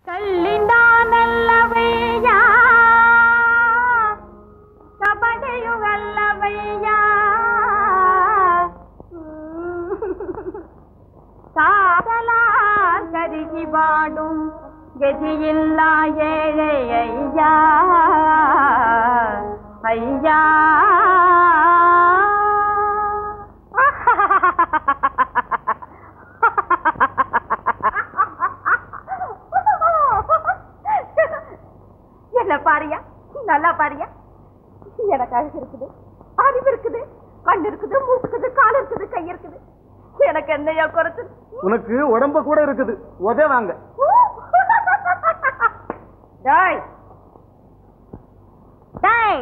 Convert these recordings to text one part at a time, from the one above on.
ಕಲ್ಲಿಂದಾನಲ್ಲವಯ್ಯ ಕಬಡಿಯುಗಲ್ಲವಯ್ಯ ಕಾದಲ ಕರಿಗಿ ಬಾಡು ಗತಿಯಿಲ್ಲ ಏಳೆ ಅಯ್ಯ ಅಯ್ಯ என்ன பாரியா நல்லா பாரியா எனக்கு அழகு இருக்குது அறிவு இருக்குது கண் இருக்குது மூக்கு இருக்குது கால் இருக்குது கை இருக்குது எனக்கு என்னையா குறைச்சு உனக்கு உடம்ப கூட இருக்குது உதவாங்க டேய் டேய்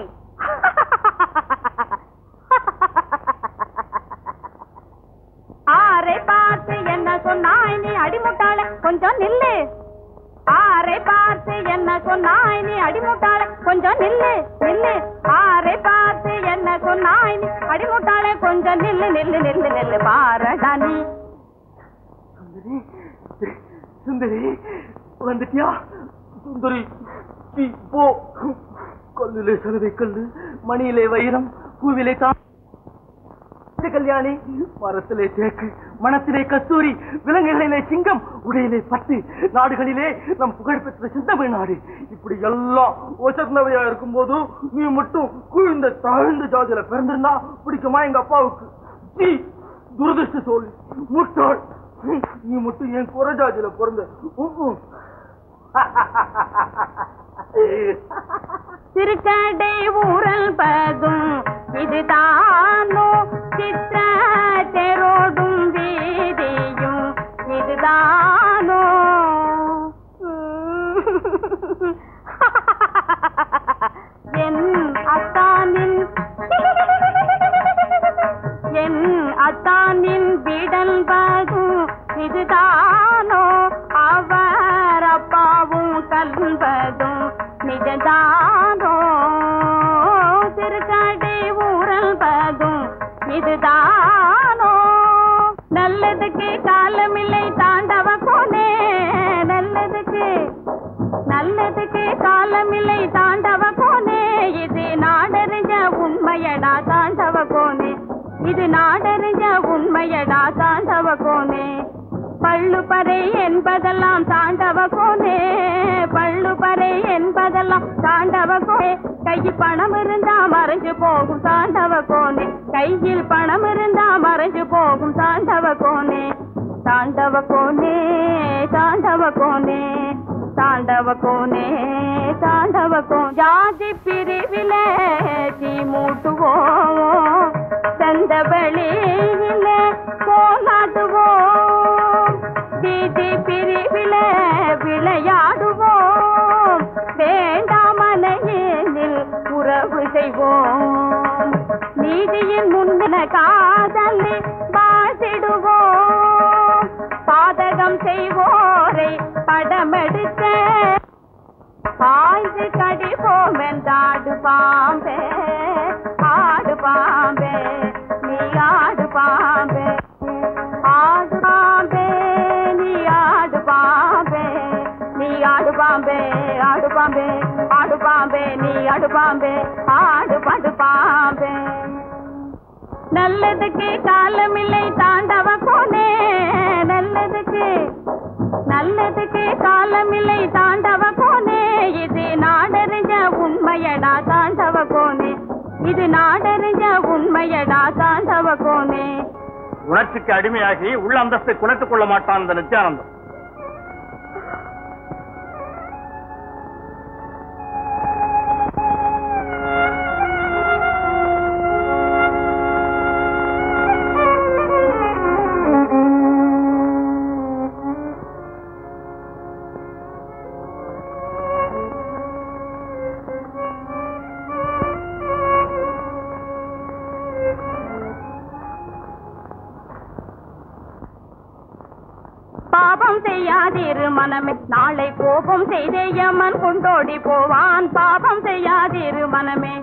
ஆரை பார்த்து என்ன சொன்னாய் நீ அடிமுட்டாள கொஞ்சம் நில்லு ஆரை பார்த்து என்ன சொன்னாய் நீ அடிமுட்டாள கொஞ்சம் நில்லு நில்லு ஆரை பார்த்து என்ன சொன்னாய் நீ அடிமுட்டாள கொஞ்சம் நில்லு நில்லு நில்லு நில்லு பாரடா நீ சுந்தரி வந்துட்டியா சுந்தரி நீ போ கல்லிலே சலவை கல்லு மணியிலே வைரம் பூவிலே தா இந்த கல்யாணி மரத்திலே தேக்கு மனத்திலே கஸ்தூரி விலங்குகளிலே சிங்கம் உடையிலே பட்டு நாடுகளிலே நம் புகழ் பெற்ற சிந்தமிழ் நாடு இப்படி எல்லாம் ஒசர்னவையா இருக்கும் போது நீ மட்டும் குழுந்த தாழ்ந்த ஜாதியில பிறந்திருந்தா பிடிக்குமா எங்க அப்பாவுக்கு நீ துரதிருஷ்ட சோழி முட்டாள் நீ மட்டும் என் குறை ஜாதியில பிறந்த உம், உம். திருக்கடை ஊரல் பதும் இதுதானோ சித்திர தெரோடும் வீதியும் இதுதானோ என் அத்தானின் என் அத்தானின் விடல் பதும் இதுதானோ அவர் அப்பாவும் கல்வதும் நிஜதானோ திருக்கடை ஊரல் பதும் இதுதானோ நல்லதுக்கு காலமில்லை தாண்டவ கோனே நல்லதுக்கு நல்லதுக்கு காலமில்லை தாண்டவ கோனே இது நாடறிஞ்ச உண்மையடா தாண்டவ கோனே இது நாடறிஞ்ச உண்மையடா தாண்டவ கோனே பள்ளு பறை என்பதெல்லாம் தாண்டவ கோனே பள்ளு பறை என்பதெல்லாம் தாண்டவ கோனே கையில் பணம் இருந்தா மறைஞ்சு போகும் தாண்டவ கோனே கையில் பணம் இருந்தா மறைஞ்சு போகும் தாண்டவ கோனே தாண்டவ கோனே தாண்டவ கோனே தாண்டவ கோனே தாண்டவ கோ ஜாதி பிரிவிலே தீ மூட்டுவோம் சந்த வெளியிலே போலாடுவோம் வீதி பிரிவிலே விளையாடுவோம் வேண்டாமலையில் உறவு செய்வோம் நீதியின் முன்ன காதலி வாழ்த்திடுவோம் பாதகம் செய்வோரை படமெடுத்த பாய்ந்து கடிப்போம் என்றாடு பாம்பே ஆடு பாம்பே நீ ஆடு பாம்பே ஆடு பாம்பே நீ ஆடு பாம்பே நீ ஆடு பாம்பே ஆடு பாம்பே ஆடு பாம்பே நீ ஆடு பாம்பே ஆடு படு பாம்பே நல்லதுக்கு காலமில்லை தாண்டவ கோனே நல்லதுக்கு நல்லதுக்கு காலமில்லை தாண்டவ கோனே இது நாடறிஞ்ச உண்மையடா தாண்டவ கோனே இது நாடறிஞ்ச உண்மையடா தாண்டவ கோனே உணர்ச்சிக்கு அடிமையாகி உள்ள அந்தஸ்தை குலைத்துக் கொள்ள மாட்டான் இந்த நித்யானந்தம் பாபம் செய்யாதிரு மனமே நாளை கோபம் செய்தே யமன் கொண்டோடி போவான் பாபம் செய்யாதிரு மனமே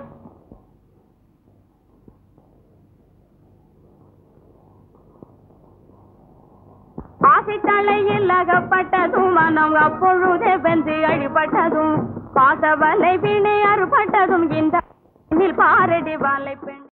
ஆசை தலையில் அகப்பட்டதும் மனம் அப்பொழுதே வென்று அழிபட்டதும் பாசவலை வீணை அறுபட்டதும் இந்த பாரடி வாழை பெண்